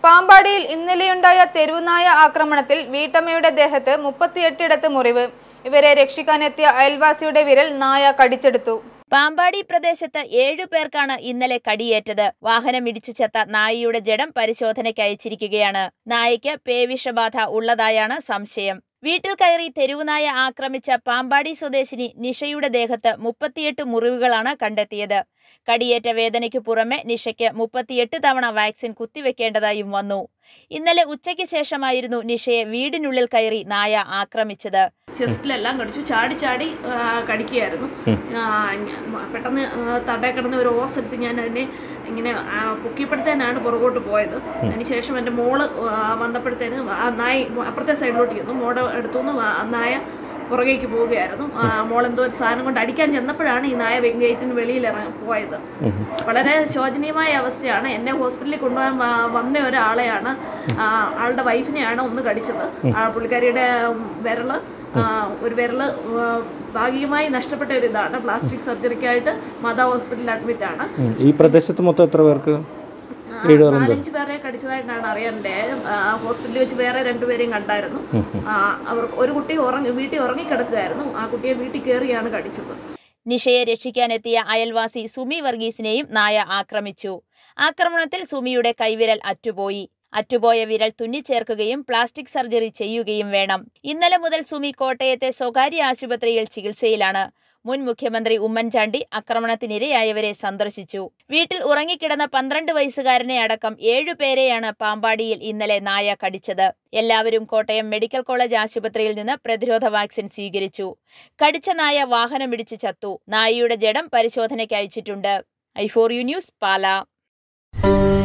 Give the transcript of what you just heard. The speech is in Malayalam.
പാമ്പാടിയിൽ ഇന്നലെയുണ്ടായ തെരുവുനായ ആക്രമണത്തിൽ വീട്ടമ്മയുടെ ദേഹത്ത് മുപ്പത്തിയെട്ടിടത്ത് മുറിവ് ഇവരെ രക്ഷിക്കാനെത്തിയ അയൽവാസിയുടെ വിരൽ നായ കടിച്ചെടുത്തു പാമ്പാടി പ്രദേശത്ത് ഏഴു പേർക്കാണ് ഇന്നലെ കടിയേറ്റത് വാഹനം ഇടിച്ചു ചത്ത നായയുടെ ജഡം പരിശോധനയ്ക്ക് അയച്ചിരിക്കുകയാണ് നായയ്ക്ക് പേവിഷബാധ ഉള്ളതായാണ് സംശയം വീട്ടിൽ കയറി തെരുവുനായ ആക്രമിച്ച പാമ്പാടി സ്വദേശിനി നിഷയുടെ ദേഹത്ത് മുപ്പത്തിയെട്ട് മുറിവുകളാണ് കണ്ടെത്തിയത് കടിയേറ്റ വേദനയ്ക്ക് പുറമെ നിഷയ്ക്ക് മുപ്പത്തിയെട്ട് തവണ വാക്സിൻ കുത്തിവെക്കേണ്ടതായും വന്നു ഇന്നലെ ഉച്ചയ്ക്ക് ശേഷമായിരുന്നു നിഷയെ വീടിനുള്ളിൽ കയറി നായ ആക്രമിച്ചത് ചെസ്റ്റിലെല്ലാം കടിച്ചു ചാടി ചാടി ആ, കടിക്കുകയായിരുന്നു ആ, ഞ- പെട്ടെന്ന് ആ, തടേ കിടന്ന് ഒരു ഓസ് എടുത്ത് ഞാൻ അതിനെ ഇങ്ങനെ ആ, പൊക്കിയപ്പോഴത്തേനാണ് പുറകോട്ട് പോയത് അതിനുശേഷം എൻ്റെ മോള് ആ, വന്നപ്പോഴത്തേന് ആ നായ അപ്പുറത്തെ സൈഡിലോട്ട് ചെന്നു മോടെ അടുത്തുനിന്ന് ആ നായ പുറകേക്ക് പോവുകയായിരുന്നു ആ, മോളെന്തോ ഒരു സാധനം കൊണ്ട് അടിക്കാൻ ചെന്നപ്പോഴാണ് ഈ നായ ഗേറ്റിന് വെളിയിൽ ഇറങ്ങി പോയത് വളരെ ശോചനീയമായ അവസ്ഥയാണ് എന്നെ ഹോസ്പിറ്റലിൽ കൊണ്ടുപോകാൻ വ- വന്ന ഒരാളെയാണ് ആ, ആളുടെ വൈഫിനെയാണ് ഒന്ന് കടിച്ചത് ആ, പുള്ളിക്കാരിയുടെ ഉം, വിരല് ആ, ഒരു വിരല് ആ, ഭാഗികമായി നഷ്ടപ്പെട്ട ഒരു ഇതാണ് പ്ലാസ്റ്റിക് സർജറിക്കായിട്ട് മാതാ ഹോസ്പിറ്റലിൽ അഡ്മിറ്റ് ആണ് ഉം. ഈ പ്രദേശത്ത് മൊത്തം എത്ര പേർക്ക് ആ, നാലഞ്ച് പേരെ കടിച്ചതായിട്ടാണ് അറിയാൻ്റെ ഹോസ്പിറ്റലിൽ വെച്ച് വേറെ രണ്ടുപേരെയും കണ്ടായിരുന്നു ആ, അവർ ഒരു കുട്ടി ഉറങ്ങി വീട്ടിൽ ഉറങ്ങിക്കിടക്കുകയായിരുന്നു ആ കുട്ടിയെ വീട്ടിൽ കയറിയാണ് കടിച്ചത് നിഷയെ രക്ഷിക്കാനെത്തിയ അയൽവാസി സുമി വർഗീസിനെയും നായ ആക്രമിച്ചു ആക്രമണത്തിൽ സുമിയുടെ കൈവിരൽ അറ്റുപോയി അറ്റുപോയ വിരൽ തുന്നിച്ചേർക്കുകയും പ്ലാസ്റ്റിക് സർജറി ചെയ്യുകയും വേണം ഇന്നലെ മുതൽ സുമി കോട്ടയത്തെ സ്വകാര്യ ആശുപത്രിയിൽ ചികിത്സയിലാണ് മുൻ മുഖ്യമന്ത്രി ഉമ്മൻചാണ്ടി ആക്രമണത്തിനിരയായവരെ സന്ദർശിച്ചു വീട്ടിൽ ഉറങ്ങിക്കിടന്ന പന്ത്രണ്ട് വയസ്സുകാരനെ അടക്കം ഏഴുപേരെയാണ് പാമ്പാടിയിൽ ഇന്നലെ നായ കടിച്ചത് എല്ലാവരും കോട്ടയം മെഡിക്കൽ കോളേജ് ആശുപത്രിയിൽ നിന്ന് പ്രതിരോധ വാക്സിൻ സ്വീകരിച്ചു കടിച്ച നായ വാഹനമിടിച്ച് ചത്തു നായയുടെ ജഡം പരിശോധനയ്ക്ക് അയച്ചിട്ടുണ്ട് I four U news Pala